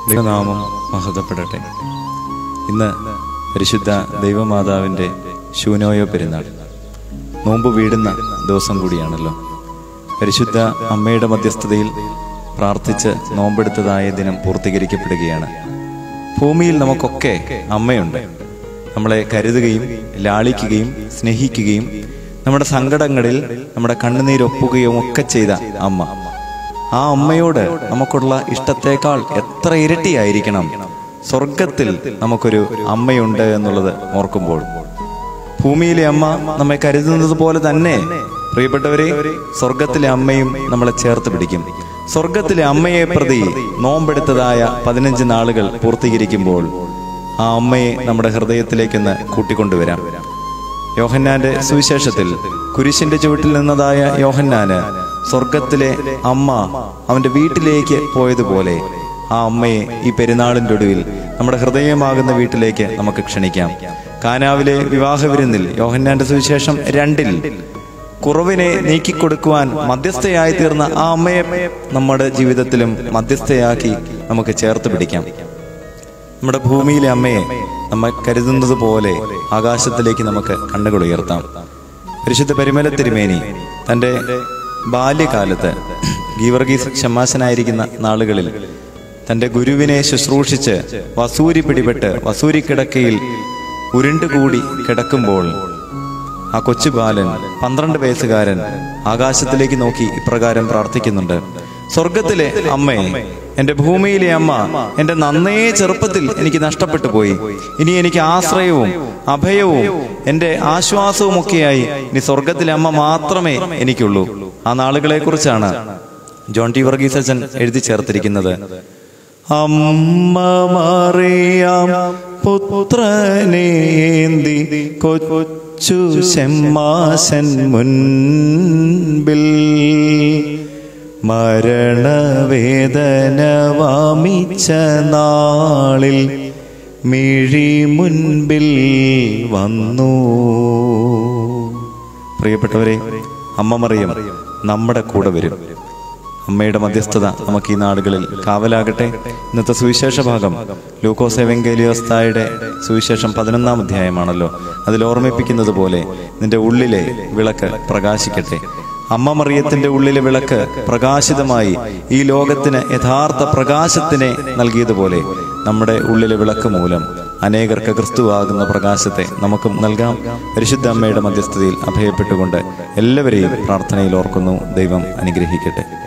ദൈവനാമം മഹത്വപ്പെടട്ടെ ഇന്ന് പരിശുദ്ധ ദൈവമാതാവിൻ്റെ ശൂനോയോ പെരുന്നാൾ നോമ്പ് വീടുന്ന ദിവസം കൂടിയാണല്ലോ പരിശുദ്ധ അമ്മയുടെ മധ്യസ്ഥതയിൽ പ്രാർത്ഥിച്ച് നോമ്പെടുത്തതായ ദിനം പൂർത്തീകരിക്കപ്പെടുകയാണ് ഭൂമിയിൽ നമുക്കൊക്കെ അമ്മയുണ്ട് നമ്മളെ കരുതുകയും ലാളിക്കുകയും സ്നേഹിക്കുകയും നമ്മുടെ സങ്കടങ്ങളിൽ നമ്മുടെ കണ്ണുനീരൊപ്പുകയും ഒക്കെ ചെയ്ത അമ്മ ആ അമ്മയോട് നമുക്കുള്ള ഇഷ്ടത്തേക്കാൾ എത്ര ഇരട്ടിയായിരിക്കണം സ്വർഗത്തിൽ നമുക്കൊരു അമ്മയുണ്ട് എന്നുള്ളത് ഓർക്കുമ്പോൾ ഭൂമിയിലെ അമ്മ നമ്മെ കരുതുന്നത് പോലെ തന്നെ പ്രിയപ്പെട്ടവരെ സ്വർഗത്തിലെ അമ്മയും നമ്മളെ ചേർത്ത് പിടിക്കും സ്വർഗത്തിലെ അമ്മയെ പ്രതി നോമ്പെടുത്തതായ പതിനഞ്ച് നാളുകൾ പൂർത്തീകരിക്കുമ്പോൾ ആ അമ്മയെ നമ്മുടെ ഹൃദയത്തിലേക്കൊന്ന് കൂട്ടിക്കൊണ്ടുവരാം യോഹന്നാന്റെ സുവിശേഷത്തിൽ കുരിശിന്റെ ചുവട്ടിൽ നിന്നതായ യോഹന്നാന് സ്വർഗത്തിലെ അമ്മ അവന്റെ വീട്ടിലേക്ക് പോയതുപോലെ ആ അമ്മയെ ഈ പെരുന്നാളിന്റെ ഒടുവിൽ നമ്മുടെ ഹൃദയമാകുന്ന വീട്ടിലേക്ക് നമുക്ക് ക്ഷണിക്കാം കാനാവിലെ വിവാഹ വിരുന്നിൽ യോഹന്നാന്റെ സുവിശേഷം രണ്ടിൽ കുറവിനെ നീക്കിക്കൊടുക്കുവാൻ മധ്യസ്ഥയായി തീർന്ന ആ അമ്മയെ നമ്മുടെ ജീവിതത്തിലും മധ്യസ്ഥയാക്കി നമുക്ക് ചേർത്ത് പിടിക്കാം നമ്മുടെ ഭൂമിയിലെ അമ്മയെ നമ്മൾ കരുതുന്നത് പോലെ ആകാശത്തിലേക്ക് നമുക്ക് കണ്ണുകൾ ഉയർത്താം പരിശുദ്ധ പരിമല തിരുമേനി തൻ്റെ ബാല്യകാലത്ത് ഗീവർഗീസ് ക്ഷമാശനായിരിക്കുന്ന നാളുകളിൽ തൻ്റെ ഗുരുവിനെ ശുശ്രൂഷിച്ച് വസൂരി പിടിപെട്ട് വസൂരി കിടക്കയിൽ ഉരുണ്ടുകൂടി കിടക്കുമ്പോൾ ആ കൊച്ചു ബാലൻ പന്ത്രണ്ട് വയസ്സുകാരൻ ആകാശത്തിലേക്ക് നോക്കി ഇപ്രകാരം പ്രാർത്ഥിക്കുന്നുണ്ട് സ്വർഗത്തിലെ അമ്മേ എന്റെ ഭൂമിയിലെ അമ്മ എന്റെ നന്നേ ചെറുപ്പത്തിൽ എനിക്ക് നഷ്ടപ്പെട്ടു പോയി ഇനി എനിക്ക് ആശ്രയവും അഭയവും എന്റെ ആശ്വാസവും ഒക്കെയായി ഇനി സ്വർഗത്തിലെ അമ്മ മാത്രമേ എനിക്കുള്ളൂ ആ നാളുകളെ കുറിച്ചാണ് ജോൺ ടി വർഗീസ് അച്ഛൻ എഴുതി ചേർത്തിരിക്കുന്നത് അമ്മ മറിയാം പുത്രനേന്തി കൊച്ചു ശമ്മാശൻ മുൻപിൽ മരണവേദന വാമിച്ച നാളിൽ മിഴി മുൻപിൽ വന്നു പ്രിയപ്പെട്ടവരെ അമ്മ മറിയം നമ്മുടെ കൂടെ വരും അമ്മയുടെ മധ്യസ്ഥത നമുക്ക് ഈ നാടുകളിൽ കാവലാകട്ടെ ഇന്നത്തെ സുവിശേഷ ഭാഗം ലൂക്കോസ് എവെങ്കേലിയോസ്തായുടെ സുവിശേഷം പതിനൊന്നാം അധ്യായമാണല്ലോ അതിൽ ഓർമ്മിപ്പിക്കുന്നത് പോലെ നിന്റെ ഉള്ളിലെ വിളക്ക് പ്രകാശിക്കട്ടെ അമ്മ മറിയത്തിന്റെ ഉള്ളിലെ വിളക്ക് പ്രകാശിതമായി ഈ ലോകത്തിന് യഥാർത്ഥ പ്രകാശത്തിനെ നൽകിയതുപോലെ നമ്മുടെ ഉള്ളിലെ വിളക്ക് മൂലം അനേകർക്ക് ക്രിസ്തുവാകുന്ന പ്രകാശത്തെ നമുക്കും നൽകാം പരിശുദ്ധ അമ്മയുടെ മധ്യസ്ഥതയിൽ അഭയപ്പെട്ടുകൊണ്ട് എല്ലാവരെയും പ്രാർത്ഥനയിൽ ഓർക്കുന്നു ദൈവം അനുഗ്രഹിക്കട്ടെ